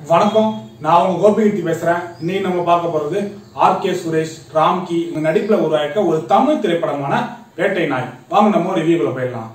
வணக்கம் நான் உங்க கோபிகீர்த்தி பேசுறேன் இன்னைக்கு நம்ம பார்க்க போறது ஆர் கே சுரேஷ் ராம்கி இவங்க நடிப்புல உருவாக்க ஒரு தமிழ் திரைப்படமான வேட்டை நாய் வாங்க நம்ம ரிவ்யூக்குள்ள போயிடலாம்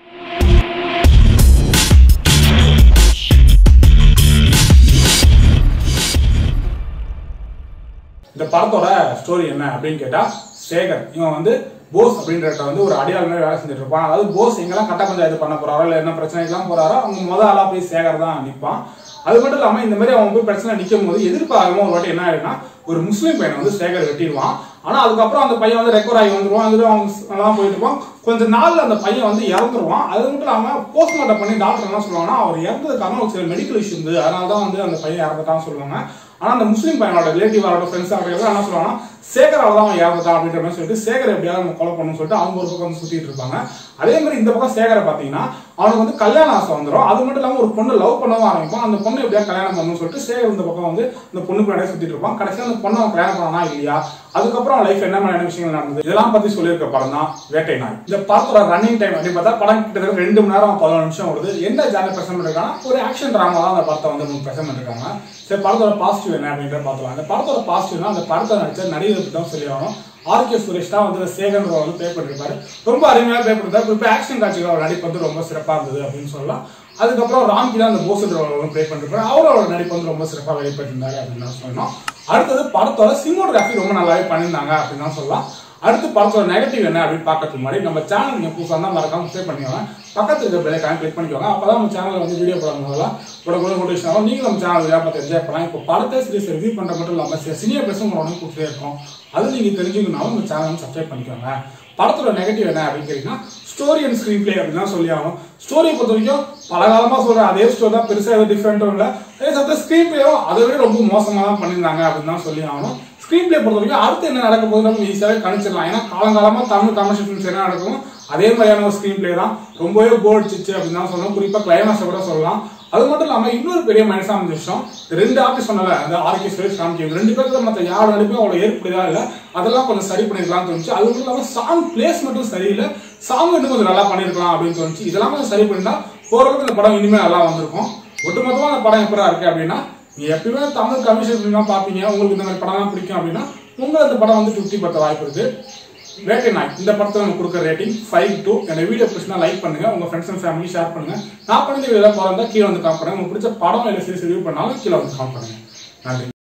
இந்த படத்தோட ஸ்டோரி என்ன அப்படின்னு கேட்டா சேகர் இவன் வந்து போஸ் அப்படின்றத வந்து ஒரு அடியாள் மாதிரி வேலை செஞ்சுட்டு இருப்பான் அதாவது போஸ் எங்கெல்லாம் கட்ட பஞ்சாயத்து பண்ண போறாரோ இல்லை என்ன பிரச்சனைக்கெல்லாம் போறாரோ அவங்க முத ஆளா போய் சேகர் தான் நிற்பான் அது மட்டும் இல்லாம இந்த மாதிரி அவன் போய் பிரச்சனை நிற்கும் போது எதிர்பாராம ஒரு வாட்டி என்ன ஆயிடுனா ஒரு முஸ்லீம் பையனை வந்து சேகர் வெட்டிடுவான் ஆனா அதுக்கப்புறம் அந்த பையன் வந்து ரெக்கவர் ஆகி வந்துருவான் அதுல அவங்க நல்லா போயிட்டு இருப்பான் கொஞ்ச நாள்ல அந்த பையன் வந்து இறந்துருவான் அது மட்டும் இல்லாம போஸ்ட்மார்ட்டம் பண்ணி டாக்டர் என்ன சொல்லுவாங்கன்னா அவர் இறந்ததுக்கான ஒரு சில மெடிக்கல் இஷ்யூ இருந்தது அதனால தான் வந்து அந்த பையன் இறந்துட்டான்னு சொல்லுவாங்க ஆனா அந்த முஸ்லீம் பையனோட ரிலேட்டிவ் அவரோட ஃப்ரெண்ட்ஸ் அவர்கள் என்ன சொல்லுவாங்கன்னா சேகர் அவள் தான் அவன் இறந்துட்டான் அப்படின்ற மாதிரி சொல்லிட்டு சேகர் எப்படியாவது நம்ம கொலை பண்ணணும்னு சொல்லிட்டு அவங்க ஒரு பக்கம் வந்து சுத்திட்டு இருப்பாங்க அதே மாதிரி இந்த பக்கம் சேகரை பாத்தீங்கன்னா அவனுக்கு வந்து கல்யாண ஆசை வந்துடும் அது மட்டும் இல்லாம ஒரு பொண்ணு லவ் பண்ணவும் ஆரம்பிப்பான் அந்த பொண்ணு எப்படியா கல்யாணம் பண்ணணும்னு சொல்லிட்டு சேகர் இந்த பக்கம் வந்து அந்த பொண்ணு பின்னாடியே சுத்திட்டு இருப்பான் கடைசியா அந்த பொண்ணு அவன் கல்யாணம் பண்ணானா இல்லையா அதுக்கப்புறம் அவன் லைஃப் என்ன மாதிரியான விஷயங்கள் நடந்தது இதெல்லாம் பத்தி சொல்லியிருக்க படம் தான் வேட்டை நாய் இந்த படத்தோட ரன்னிங் டைம் அப்படின்னு பார்த்தா படம் கிட்டத்தட்ட ரெண்டு மணி நேரம் பதினொரு நிமிஷம் வருது எந்த ஜானர் பிரசன்ட் பண்ணிருக்காங்கன்னா ஒரு ஆக்ஷன் டிராமா தான் அந்த படத்தை வந்து பிரசன்ட் பண்ணிருக்காங்க சரி படத்தோட பாசிட்டிவ் என்ன அப்படின்றத பார்க்கலாம் அந்த படத்தோட பாசிட்டிவ்னா அந்த படத்தை நடிச்ச நடிகர் பத்தி தான் சொல்லி ஆகணும் ஆர் கே சுரேஷ் தான் வந்து சேகர் வந்து பே பண்ணிருப்பாரு ரொம்ப அருமையா பே பண்ணிருந்தாரு இப்போ ஆக்ஷன் காட்சிகள் அவர் நடிப்பு வந்து ரொம்ப சிறப்பா இருந்தது அப்படின்னு சொல்லலாம் அதுக்கப்புறம் ராம்கி தான் அந்த போஸ் ரோல் ப்ளே பண்ணிருப்பாரு அவரோட நடிப்பு வந்து ரொம்ப சிறப்பாக வெளிப்பட்டிருந்தாரு அப்படின்னு தான் சொல்லணும் அடுத்தது படத்தோட சினிமோகிராஃபி ரொம்ப நல்லாவே பண்ணியிருந்தாங்க அப்படின்னு தான் சொல்லலாம் அடுத்து படத்தோட நெகட்டிவ் என்ன அப்படின்னு பார்க்கறதுக்கு முன்னாடி நம்ம சேனல் நீங்க புதுசாக தான் மறக்காம சப்ஸ்கிரைப் பண்ணிக்கோங்க பக்கத்துல இருக்க பெல் ஐக்கான் கிளிக் பண்ணிக்கோங்க அப்பதான் நம்ம சேனல்ல வந்து வீடியோ போடும் போதெல்லாம் கூட கூட நோட்டிஃபிகேஷன் ஆகும் நீங்களும் நம்ம சேனல் வீடியோ பார்த்து என்ஜாய் பண்ணலாம் இப்போ படத்தை சீரிஸ் ரிவ்யூ பண்ற மட்டும் இல்லாம சில சினியா பேசும் உடனே கொடுத்துட்டே இருக்கும் அது நீங்க தெரிஞ்சுக்கணும்னாலும் நம்ம சேனல் சப்ஸ்கிரைப் பண்ணிக்கோங்க படத்தோட நெகட்டிவ் என்ன அப்படின்னு கேட்டீங்கன்னா ஸ்டோரி அண்ட் ஸ்க்ரீன் பிளே அப்படின்னு தான் சொல்லி ஆகணும் ஸ்டோரியை பொறுத்த வரைக்கும் பல காலமா சொல்ற அதே ஸ்டோரி தான் பெருசா எதுவும் டிஃப்ரெண்ட்டும் இல்லை அதே சமயத்தில் ஸ்க்ரீன் பிளேயும் அதை விட ரொம்ப மோசமா தான் பண்ணியிருந்தாங்க அப்படின்னு தான் சொல்லி ஆகணும் ஸ்க்ரீன் பிளே பொறுத்த வரைக்கும் அடுத்து என்ன நடக்க போகுது நம்ம ஈஸியாகவே கணிச்சிடலாம் ஏன்னா காலங்காலமா தமிழ் கமர்ஷியல் ஃபிலிம்ஸ் என்ன நடக்கும் அதே மாதிரியான ஒரு ஸ்க்ரீன் பிளே தான் ரொம்பவே போர் சிச்சு அப்படின்னு தான் சொல்லணும் குறிப்பா கிளைமாக்ஸை கூட சொல்லலாம் அது மட்டும் இல்லாம இன்னொரு பெரிய மைனஸான விஷயம் இந்த ரெண்டு ஆர்டிஸ்ட் சொன்னல அந்த ஆர்கே சுரேஷ் காமிக்கி ரெண்டு பேருக்கு மத்த யார் நடிப்பும் அவ்வளவு ஏற்புடையதா இல்ல அதெல்லாம் கொஞ்சம் சரி பண்ணிருக்கலாம்னு தோணுச்சு அது மட்டும் இல்லாம சாங் பிளேஸ் மட்டும் சரியில்லை சாங் இன்னும் கொஞ்சம் நல்லா பண்ணிருக்கலாம் அப்படின்னு தோணுச்சு இதெல்லாம் கொஞ்சம் சரி பண்ணிருந்தா ஓரளவுக்கு இந்த படம் இனிமே நல்லா வந்திருக்கும் ஒட்டுமொத்தமா அந்த படம் எப்படா இருக்கு அப்படின்னா நீங்க எப்பயுமே தமிழ் கமிஷன் ஃபிலிம் பாப்பீங்க உங்களுக்கு இந்த மாதிரி படம்லாம் பிடிக்கும் அப்படின்னா உங்களுக்கு அந்த படம் வந்து திருப்தி படுத்த வாய்ப்பு இருக்கு வேட்டை நாய் இந்த படத்துல நம்ம கொடுக்குற ரேட்டிங் ஃபைவ் டூ என்னோட வீடியோ பிடிச்சினா லைக் பண்ணுங்க உங்க ஃப்ரெண்ட்ஸ் அண்ட் ஃபேமிலி ஷேர் பண்ணுங்க நான் பண்ணி வீடியோ போறதா கீழே வந்து காம் பண்ணுங்க உங்களுக்கு பிடிச்ச படம் இல்லை சீரிஸ் ரிவ்யூ பண்ணாலும் கீழே வந்து காம் பண்ணுங்க நன்றி